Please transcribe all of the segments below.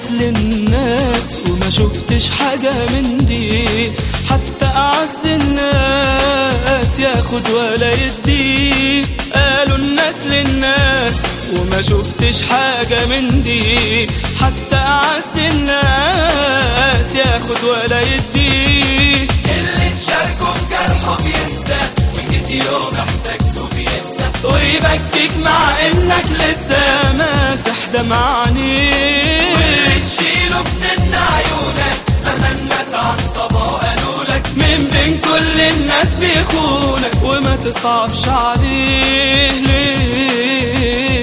الناس للناس وما شفتش حاجة من دي حتى أعز الناس ياخد ولا يدي قالوا الناس للناس وما شفتش حاجة من دي حتى أعز الناس ياخد ولا يدي اللي تشاركه في جرحه بينسى وجيت يوم احتاجته بينسى ويبكيك مع انك لسه ماسح دمع عينيك واللي تشيله في نن عيونك مهما الناس عن طبعه قالوا لك من بين كل الناس بيخونك وما تصعبش عليه ليه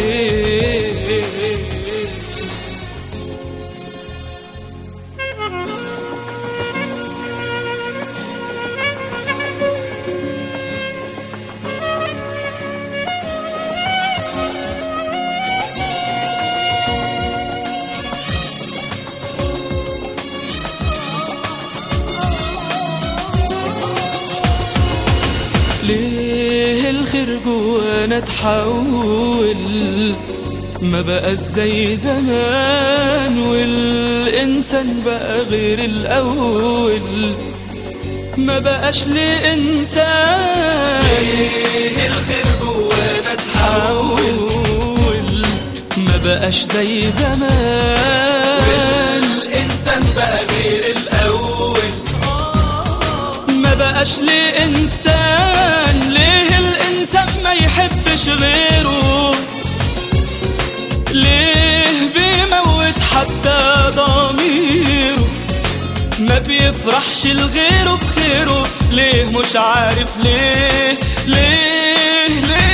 ليه الخير جوانا اتحول ما بقى زي زمان والإنسان بقى غير الأول ما بقاش لإنسان ايه الخير جوانا اتحول ما بقاش زي زمان الانسان بقى غير الاول ما بقاش لإنسان ليه الإنسان ما يحبش غيره ليه بيموت حتى ضميره ما بيفرحش لغيره بخيره ليه مش عارف ليه ليه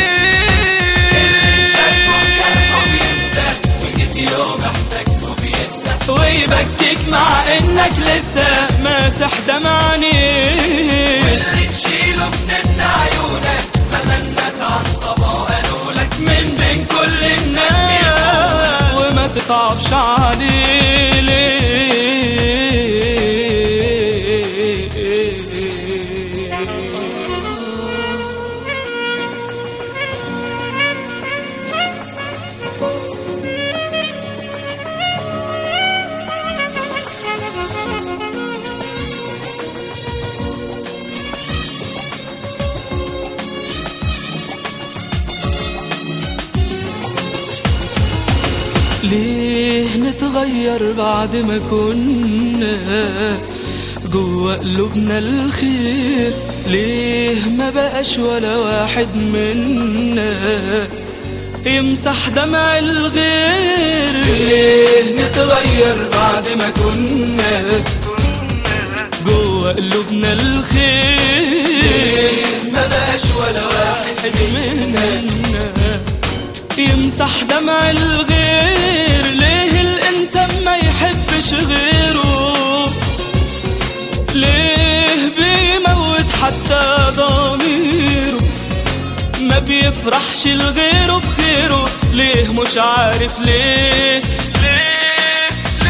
شافه في جرحه ليه بينسى وجيت يوم احتاجته بينسى ويبكيك مع انك لسه ماسح دمع عينيك واللي تشيله في نن عيونك مهما الناس عن طبعه قالوا لك من بين كل الناس وما تصعبش عليه ليه ليه نتغير بعد ما كنا جوا قلوبنا الخير ليه ما بقاش ولا واحد منا يمسح دمع الغير ليه نتغير بعد ما كنا جوا قلوبنا الخير ما بقاش ولا واحد منا يمسح دمع الغير ليه الإنسان ما يحبش غيره ليه بيموت حتى ضميره ما بيفرحش لغيره بخيره ليه مش عارف ليه ليه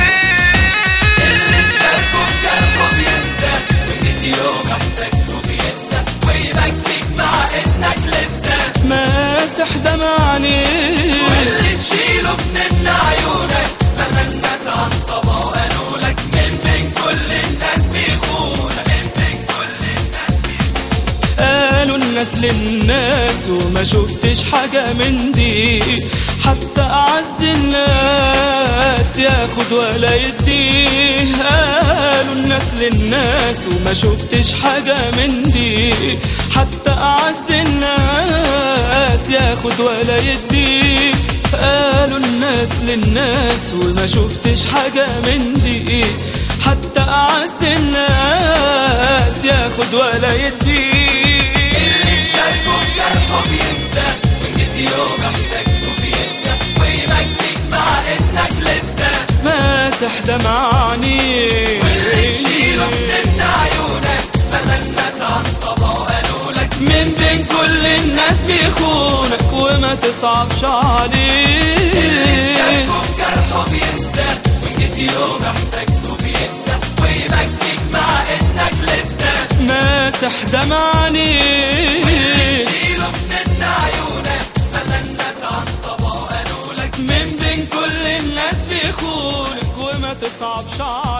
اللي تشاركه في جرحه بينسى وجيت يوم احتاجته بينسى ويبكيك مع انك لسه ماسح دمع عينيه واللي تشيله في نن عيونك مهما الناس عن طبعه قالوا لك من بين كل الناس بيخونك من بين كل الناس قالوا الناس للناس وما شفتش حاجة من دي حتى أعز الناس ياخد ولا يدي قالوا الناس للناس وما شفتش حاجة من دي حتى أعز الناس ياخد ولا يدي قالوا الناس للناس وما شفتش حاجة من دي حتى أعز الناس ياخد ولا يدي اللي تشاركه في جرحه بينسى وجيت يوم احتاجته بينسى ويبكيك مع انك لسه ماسح دمع عينيه واللي تشيله في نن عيونك مهما الناس عن طبعه قالوا لك من بين كل الناس بيخونك وما تصعبش اللي تشاركه عليه في جرحه بينسى وجيت يوم احتاجته بينسى ويبكيك مع انك لسه ماسح دمع عينيه تشيله في نن عيونك مهما الناس عن طبعه قالوا لك من بين كل الناس بيخونك اصعب شعار